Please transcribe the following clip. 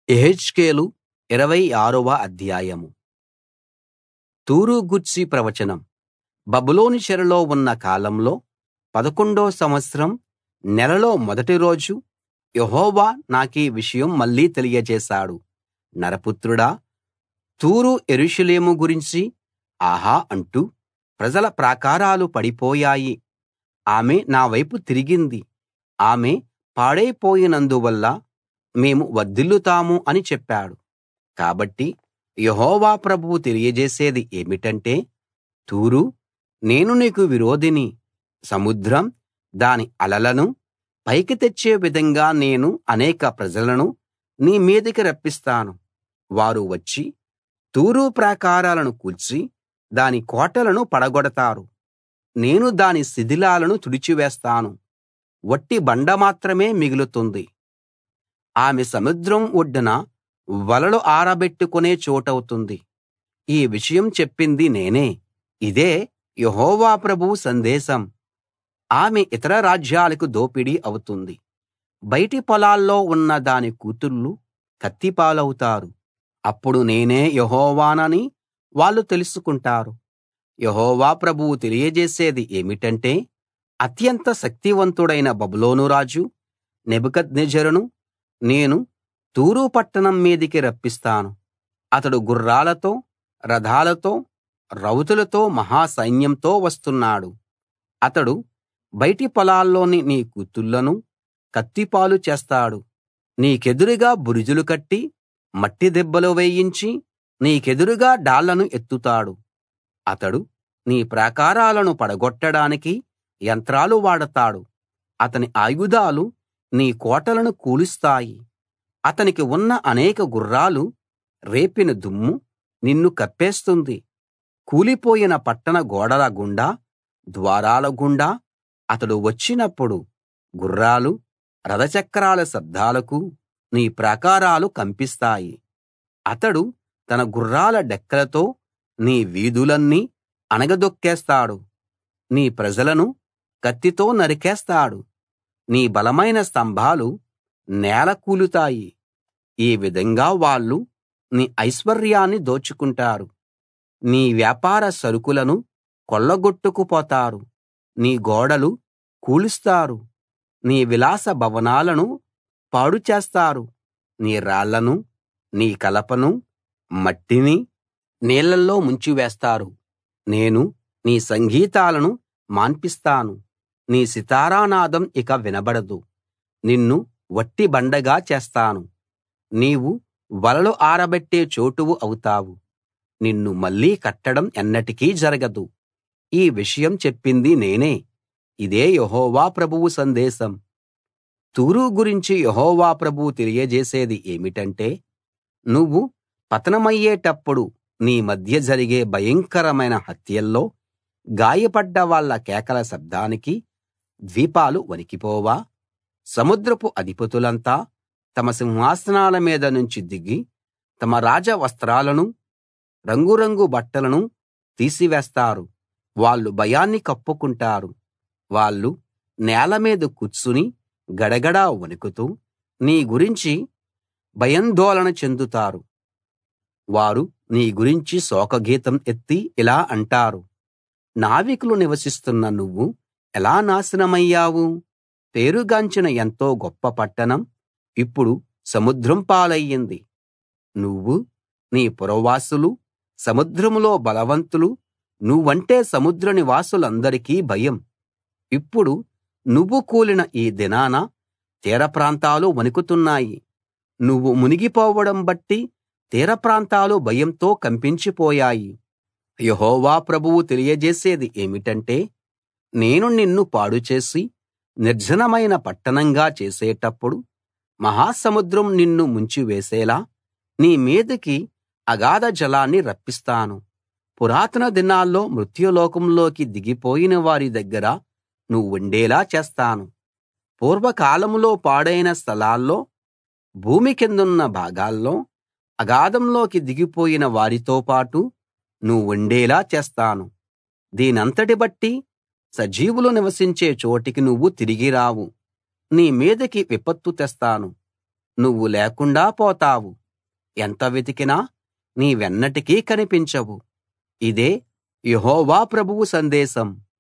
యెహెజ్కేలు ఇరవై ఆరవ అధ్యాయం తూరు గూర్చి ప్రవచనం బబులోను చెరలో ఉన్న కాలంలో పదకొండో సంవత్సరం నెలలో మొదటి రోజు యెహోవా నాకీ విషయం మళ్ళీ తెలియజేశాడు నరపుత్రుడా తూరు యెరూషలేము గురించి ఆహా అంటూ ప్రజల ప్రాకారాలు పడిపోయాయి ఆమె నా వైపు తిరిగింది ఆమె పాడైపోయినందువల్ల మేము వర్ధిల్లుతాము అని చెప్పాడు కాబట్టి యెహోవా ప్రభువు తెలియజేసేది ఏమిటంటే తూరూ నేను నీకు విరోధిని సముద్రం దాని అలలను పైకి తెచ్చే విధంగా నేను అనేక ప్రజలను నీ మీదికి రప్పిస్తాను వారు వచ్చి తూరు ప్రాకారాలను కూల్చి దాని కోటలను పడగొడతారు నేను దాని శిథిలాలను తుడిచివేస్తాను వట్టి బండ మాత్రమే మిగులుతుంది ఆమె సముద్రం ఒడ్డున వలలు ఆరబెట్టుకునే చోటవుతుంది ఈ విషయం చెప్పింది నేనే ఇదే యెహోవా ప్రభువు సందేశం ఆమె ఇతర రాజ్యాలకు దోపిడీ అవుతుంది బయటి పొలాల్లో ఉన్న దాని కూతుళ్ళు కత్తి పాలవుతారు అప్పుడు నేనే యెహోవానని వాళ్ళు తెలుసుకుంటారు యెహోవా ప్రభువు తెలియజేసేది ఏమిటంటే అత్యంత శక్తివంతుడైన బబులోను రాజు నెబుకద్నెజరును నేను తూరు పట్టణం మీదికి రప్పిస్తాను అతడు గుర్రాలతో రథాలతో రౌతులతో మహా సైన్యంతో వస్తున్నాడు అతడు బయటి పొలాల్లోని నీ కూతుళ్ళను కత్తిపాలు చేస్తాడు నీకెదురుగా బురుజులు కట్టి మట్టి దెబ్బలు వేయించి నీకెదురుగా డాళ్లను ఎత్తుతాడు అతడు నీ ప్రాకారాలను పడగొట్టడానికి యంత్రాలు వాడతాడు అతని ఆయుధాలు నీ కోటలను కూలుస్తాయి అతనికి ఉన్న అనేక గుర్రాలు రేపిన దుమ్ము నిన్ను కప్పేస్తుంది కూలిపోయిన పట్టణ గోడల గుండా ద్వారాల గుండా అతడు వచ్చినప్పుడు గుర్రాలు రథచక్రాల శబ్దాలకు నీ ప్రాకారాలు కంపిస్తాయి అతడు తన గుర్రాల డెక్కలతో నీ వీధులన్నీ అణగదొక్కేస్తాడు నీ ప్రజలను కత్తితో నరికేస్తాడు నీ బలమైన స్తంభాలు నేల కూలుతాయి ఈ విధంగా వాళ్ళు నీ ఐశ్వర్యాన్ని దోచుకుంటారు నీ వ్యాపార సరుకులను కొల్లగొట్టుకుపోతారు నీ గోడలు కూలుస్తారు నీ విలాస భవనాలను పాడు చేస్తారు నీ రాళ్లను నీ కలపను మట్టిని నీళ్ళల్లో ముంచివేస్తారు నేను నీ సంగీతాలను మాన్పిస్తాను నీ సితారానాదం ఇక వినబడదు నిన్ను వట్టి బండగా చేస్తాను నీవు వలలు ఆరబెట్టే చోటువు అవుతావు నిన్ను మళ్ళీ కట్టడం ఎన్నటికీ జరగదు ఈ విషయం చెప్పింది నేనే ఇదే యెహోవా ప్రభువు సందేశం తూరు గురించి యెహోవా ప్రభువు తెలియజేసేది ఏమిటంటే నువ్వు పతనమయ్యేటప్పుడు నీ మధ్య జరిగే భయంకరమైన హత్యల్లో గాయపడ్డ వాళ్ళ కేకల శబ్దానికి ద్వీపాలు వణికిపోవా సముద్రపు అధిపతులంతా తమ సింహాసనాల మీద నుంచి దిగి తమ రాజ వస్త్రాలను రంగురంగు బట్టలను తీసివేస్తారు వాళ్ళు భయాన్ని కప్పుకుంటారు వాళ్ళు నేల మీద కూర్చుని గడగడా వణుకుతూ నీ గురించి భయాందోళన చెందుతారు వారు నీ గురించి శోకగీతం ఎత్తి ఇలా అంటారు నావికులు నివసిస్తున్న నువ్వు ఎలా నాశనమయ్యావు పేరుగాంచిన ఎంతో గొప్ప పట్టణం ఇప్పుడు సముద్రం పాలయ్యింది నువ్వు నీ పురవాసులు సముద్రంలో బలవంతులు నువ్వంటే సముద్ర నివాసులందరికీ భయం ఇప్పుడు నువ్వు కూలిన ఈ దినాన తీర ప్రాంతాలు వణుకుతున్నాయి నువ్వు మునిగిపోవడం బట్టి తీర ప్రాంతాలు భయంతో కంపించిపోయాయి యెహోవా ప్రభువు తెలియజేసేది ఏమిటంటే నేను నిన్ను పాడు చేసి నిర్జనమైన పట్టణంగా చేసేటప్పుడు మహాసముద్రం నిన్ను ముంచివేసేలా నీ మీదికి అగాధ జలాన్ని రప్పిస్తాను పురాతన దినాల్లో మృత్యులోకంలోకి దిగిపోయిన వారి దగ్గర నువ్వుండేలా చేస్తాను పూర్వకాలంలో పాడైన స్థలాల్లో భూమి కిందున్న భాగాల్లో అగాధంలోకి దిగిపోయిన వారితో పాటు నువ్వుండేలా చేస్తాను దీనంతటి బట్టి సజీవులు నివసించే చోటికి నువ్వు తిరిగి రావు నీ మీదికి విపత్తు తెస్తాను నువ్వు లేకుండా పోతావు ఎంత వెతికినా నీవెన్నటికీ కనిపించవు ఇదే యెహోవా ప్రభువు సందేశం